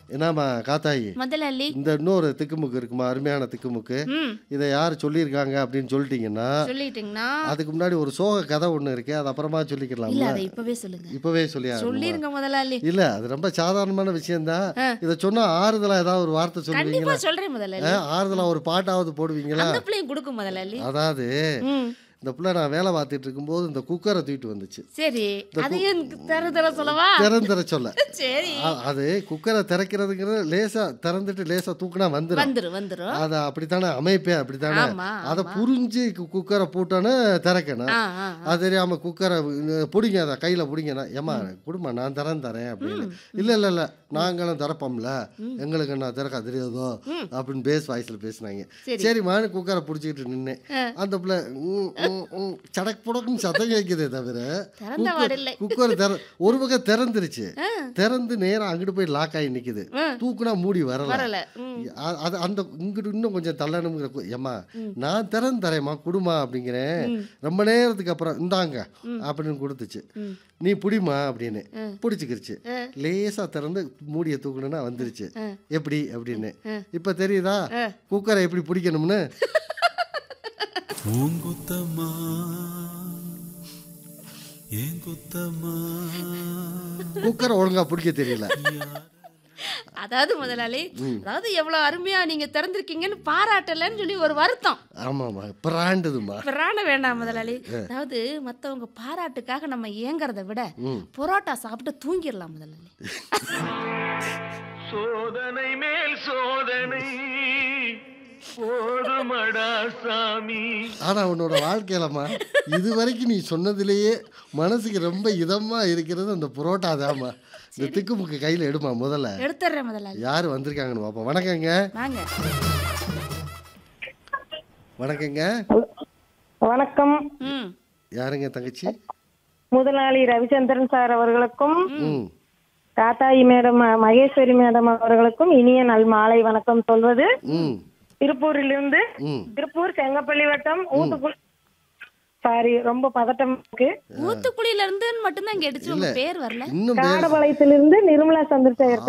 என்னம்மா காத்தாயி முதலாளி இந்த இன்னொரு திக்குமுக்கு இருக்குமா அருமையான திக்குமுக்கு ம் இதை யார் சொல்லியிருக்காங்க அப்படின்னு சொல்லிட்டீங்கன்னா சொல்லிட்டீங்கன்னா அதுக்கு முன்னாடி ஒரு சோக கதை ஒன்று இருக்கு அது அப்புறமா இல்ல சொல்லிக்கலாம்ல அதை இப்பவே சொல்லுங்க இப்பவே சொல்லியா சொல்லிருங்க முதலாளி இல்ல அது ரொம்ப சாதாரணமான விஷயம்தான் இதை சொன்னா ஆறுதலா ஏதாவது ஒரு வார்த்தை கண்டிப்பா சொல்லுவீங்களா சொல்றேன் முதலாளி ஆ, ஆறுதலா ஒரு பாட்டாவது போடுவீங்களா அந்த பிள்ளையும் கொடுக்கும் முதலாளி அதாவது ம் இந்த பிள்ளை நான் வேலை பார்த்துட்டு இருக்கும்போது இந்த குக்கரை தூக்கிட்டு வந்துச்சு சரி அதையும் தர தர சொல்லவா திறந்துற சொல்ல சரி அ- அது குக்கரை திறக்கிறதுங்கிறது லேசா திறந்துட்டு லேசா தூக்குனா வந்துடும் வந்துரும் வந்துரும் அது அப்படித்தானே அமைப்பே அப்படித்தானே ஆமா அதை புரிஞ்சு கு- குக்கரை போட்டோன்னு திறக்கணும் ஆ ஆ அது தெரியாம குக்கரை அஹ், பிடிங்க அதை கையில பிடிங்கண்ணா ஏமா குடுமா நான் திறந்து தரேன் அப்படின்னு இல்ல இல்ல இல்ல நாங்களும் திறப்போம்ல எங்களுக்கு என்ன திறக்க தெரியாதோ அப்படின்னு பேஸ் வாய்ஸ்ல பேசினாங்க சரி. சரிம்மான்னு குக்கரை பிடிச்சிக்கிட்டு நின்னேன் அந்த பிள்ளை ம், ம், ம், சடக் புடக்குன்னு சத்தம் கேட்குதே தவிர திறந்த வாடு இல்லை குக்கர் திற ஒரு பக்கம் திறந்துருச்சு திறந்து நேரா அங்கிட்டு போய் லாக் ஆகி நிக்குது தூக்குனா மூடி வரல வரல ம் அ- அது அந்த இங்கிட்டு இன்னும் கொஞ்சம் தள்ளணுங்கிற கு- ஏம்மா நான் திறந்து தரேம்மா குடுமா அப்படிங்கிறேன் ரொம்ப நேரத்துக்கு அப்புறம் இந்தாங்க அப்படின்னு கொடுத்துச்சு நீ புடிமா அப்படின்னு பிடிச்சிக்கிருச்சு லேசா திறந்து மூடியை தூக்கணும்னா வந்துருச்சு எப்படி அப்படின்னு இப்ப தெரியுதா குக்கரை எப்படி பிடிக்கணும்னு உன் குத்தம்மா ஏன் குத்தம்மா குக்கரை ஒழுங்கா பிடிக்க தெரியல அதாவது முதலாளி அதாவது எவ்வளவு அருமையா நீங்க திறந்திருக்கீங்கன்னு பாராட்டலன்னு சொல்லி ஒரு வருத்தம் ஆமாம்மா பிராண்டுதுமா பிராண வேண்டாம் முதலாளி அதாவது மத்தவங்க பாராட்டுக்காக நம்ம ஏங்குறத விட பரோட்டா சாப்பிட்டு தூங்கிடலாம் முதலாளி சோதனை மேல் சோதனை போதுமடா சாமி ஆனா உன்னோட வாழ்க்கையிலம்மா இது வரைக்கும் நீ சொன்னதுலேயே மனசுக்கு ரொம்ப இதமா இருக்கிறது அந்த புரோட்டா தாம்மா இந்த திக்குமுக்கு கையில எடுமா முதல்ல எடுத்துடுறேன் முதலாளி யார் வந்திருக்காங்கன்னு பார்ப்போம் வணக்கங்க வாங்க வணக்கங்க வணக்கம் ம் யாருங்க தங்கச்சி முதலாளி ரவிச்சந்திரன் சார் அவர்களுக்கும் ம் காத்தாயி மேடம் மகேஸ்வரி மேடம் அவர்களுக்கும் இனிய நல் மாலை வணக்கம் சொல்வது ம் திருப்பூரிலிருந்து ம் திருப்பூர் செங்கப்பள்ளி வட்டம் ஊத்துக்குள் சாரி ரொம்ப பதட்டம் இருக்கு ஊத்துக்குழியில இருந்து மட்டும்தான் கேட்டுச்சு உங்க பேர் வரல இன்னும் பேர் காடபாளையத்திலிருந்து நிர்மலா சந்திரசேகர்